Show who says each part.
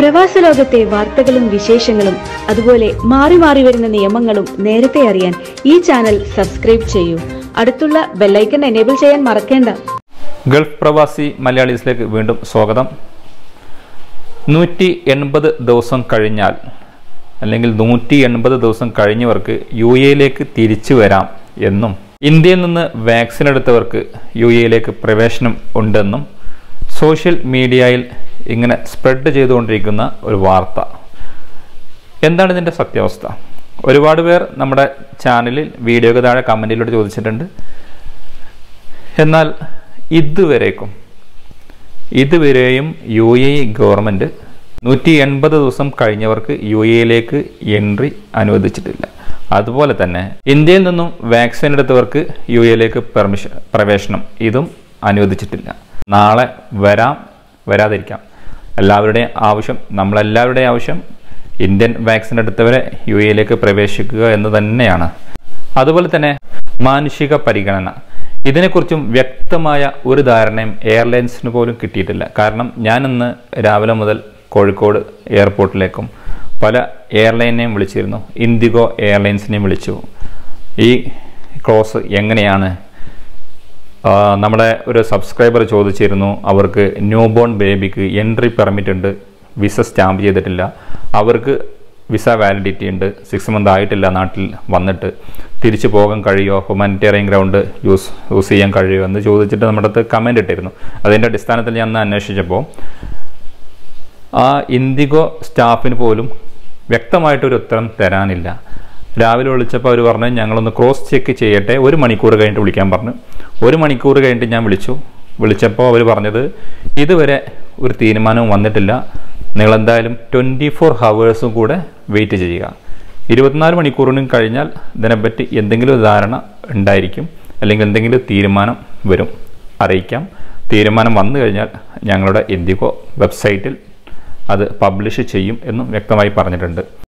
Speaker 1: പ്രവാസ ലോകത്തെ വാർത്തകളും വിശേഷങ്ങളും അതുപോലെ മാറി മാറി വരുന്ന നിയമങ്ങളും നേരത്തെ അറിയാൻ ഈ ചാനൽ സബ്സ്ക്രൈബ് ചെയ്യൂ അടുത്തുള്ള ബെല്ലൈക്കൺ എനേബിൾ ചെയ്യാൻ മറക്കേണ്ട
Speaker 2: ഗൾഫ് പ്രവാസി മലയാളീസിലേക്ക് വീണ്ടും സ്വാഗതം നൂറ്റി എൺപത് ദിവസം കഴിഞ്ഞാൽ അല്ലെങ്കിൽ നൂറ്റി എൺപത് ദിവസം കഴിഞ്ഞവർക്ക് യു എയിലേക്ക് തിരിച്ചു വരാം എന്നും ഇന്ത്യയിൽ നിന്ന് വാക്സിൻ എടുത്തവർക്ക് യു എയിലേക്ക് പ്രവേശനം ഉണ്ടെന്നും സോഷ്യൽ മീഡിയയിൽ ഇങ്ങനെ സ്പ്രെഡ് ചെയ്തുകൊണ്ടിരിക്കുന്ന ഒരു വാർത്ത എന്താണ് ഇതിൻ്റെ സത്യാവസ്ഥ ഒരുപാട് പേർ നമ്മുടെ ചാനലിൽ വീഡിയോക്ക് താഴെ കമൻറ്റിലൂടെ ചോദിച്ചിട്ടുണ്ട് എന്നാൽ ഇതുവരേക്കും ഇതുവരെയും യു എ ഗവൺമെൻറ് നൂറ്റി എൺപത് ദിവസം കഴിഞ്ഞവർക്ക് യു എയിലേക്ക് എൻട്രി അനുവദിച്ചിട്ടില്ല അതുപോലെ തന്നെ ഇന്ത്യയിൽ നിന്നും വാക്സിൻ എടുത്തവർക്ക് യു എയിലേക്ക് പെർമിഷൻ പ്രവേശനം ഇതും അനുവദിച്ചിട്ടില്ല നാളെ വരാം വരാതിരിക്കാം എല്ലാവരുടെയും ആവശ്യം നമ്മളെല്ലാവരുടെയും ആവശ്യം ഇന്ത്യൻ വാക്സിൻ എടുത്തവരെ യു എയിലേക്ക് പ്രവേശിക്കുക എന്ന് തന്നെയാണ് അതുപോലെ തന്നെ മാനുഷിക പരിഗണന ഇതിനെക്കുറിച്ചും വ്യക്തമായ ഒരു ധാരണയും എയർലൈൻസിന് പോലും കിട്ടിയിട്ടില്ല കാരണം ഞാനിന്ന് രാവിലെ മുതൽ കോഴിക്കോട് എയർപോർട്ടിലേക്കും പല എയർലൈനെയും വിളിച്ചിരുന്നു ഇൻഡിഗോ എയർലൈൻസിനെയും വിളിച്ചു ഈ ക്ലോസ് എങ്ങനെയാണ് ആ, നമ്മുടെ ഒരു സബ്സ്ക്രൈബർ ചോദിച്ചിരുന്നു അവർക്ക് ന്യൂ ബോൺ ബേബിക്ക് എൻട്രി പെർമിറ്റ് ഉണ്ട് വിസ സ്റ്റാമ്പ് ചെയ്തിട്ടില്ല അവർക്ക് വിസ വാലിഡിറ്റി ഉണ്ട് സിക്സ് മന്ത് ആയിട്ടില്ല നാട്ടിൽ വന്നിട്ട് തിരിച്ചു പോകാൻ കഴിയുമോ ഹ്യൂമാനിറ്റേറിയൻ ഗ്രൗണ്ട് യൂസ് യൂസ് ചെയ്യാൻ കഴിയുമോ എന്ന് ചോദിച്ചിട്ട് നമ്മുടെ അടുത്ത് കമൻ്റ് ഇട്ടിരുന്നു അതിൻ്റെ അടിസ്ഥാനത്തിൽ ഞാൻ ഒന്ന് അന്വേഷിച്ചപ്പോൾ ആ ഇൻഡിഗോ സ്റ്റാഫിന് പോലും വ്യക്തമായിട്ടൊരു ഉത്തരം തരാനില്ല രാവിലെ വിളിച്ചപ്പോൾ അവർ പറഞ്ഞു ഞങ്ങളൊന്ന് ക്രോസ് ചെക്ക് ചെയ്യട്ടെ ഒരു മണിക്കൂർ കഴിഞ്ഞിട്ട് വിളിക്കാൻ പറഞ്ഞു ഒരു മണിക്കൂർ കഴിഞ്ഞിട്ട് ഞാൻ വിളിച്ചു വിളിച്ചപ്പോൾ അവർ പറഞ്ഞത് ഇതുവരെ ഒരു തീരുമാനവും വന്നിട്ടില്ല നിങ്ങൾ എന്തായാലും ട്വൻറ്റി ഫോർ ഹവേഴ്സും കൂടെ വെയിറ്റ് ചെയ്യുക ഇരുപത്തിനാല് മണിക്കൂറിനും കഴിഞ്ഞാൽ ഇതിനെപ്പറ്റി എന്തെങ്കിലും ധാരണ ഉണ്ടായിരിക്കും അല്ലെങ്കിൽ എന്തെങ്കിലും തീരുമാനം വരും അറിയിക്കാം തീരുമാനം വന്നു കഴിഞ്ഞാൽ ഞങ്ങളുടെ ഇൻഡിഗോ വെബ്സൈറ്റിൽ അത് പബ്ലിഷ് ചെയ്യും എന്നും വ്യക്തമായി പറഞ്ഞിട്ടുണ്ട്